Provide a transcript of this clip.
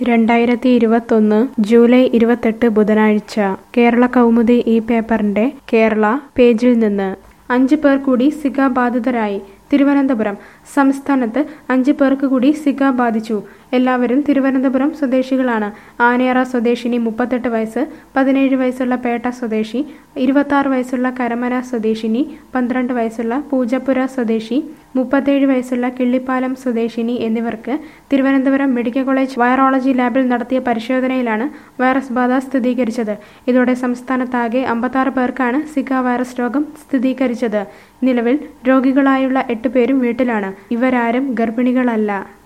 രണ്ടായിരത്തി ഇരുപത്തൊന്ന് ജൂലൈ ഇരുപത്തെട്ട് ബുധനാഴ്ച കേരള കൗമുദി ഈ പേപ്പറിന്റെ കേരള പേജിൽ നിന്ന് അഞ്ച് പേർ കൂടി സിഗ ബാധിതരായി തിരുവനന്തപുരം സംസ്ഥാനത്ത് അഞ്ച് പേർക്ക് കൂടി സിഗ ബാധിച്ചു എല്ലാവരും തിരുവനന്തപുരം സ്വദേശികളാണ് ആനയറ സ്വദേശിനി മുപ്പത്തെട്ട് വയസ്സ് പതിനേഴ് വയസ്സുള്ള പേട്ട സ്വദേശി ഇരുപത്തി വയസ്സുള്ള കരമന സ്വദേശിനി പന്ത്രണ്ട് വയസ്സുള്ള പൂജപ്പുര സ്വദേശി മുപ്പത്തേഴ് വയസ്സുള്ള കിള്ളിപ്പാലം സ്വദേശിനി എന്നിവർക്ക് തിരുവനന്തപുരം മെഡിക്കൽ കോളേജ് വൈറോളജി ലാബിൽ നടത്തിയ പരിശോധനയിലാണ് വൈറസ് ബാധ സ്ഥിരീകരിച്ചത് ഇതോടെ സംസ്ഥാനത്താകെ അമ്പത്താറ് പേർക്കാണ് സിക വൈറസ് രോഗം സ്ഥിരീകരിച്ചത് നിലവിൽ രോഗികളായുള്ള എട്ട് പേരും വീട്ടിലാണ് ഇവരാരും ഗർഭിണികളല്ല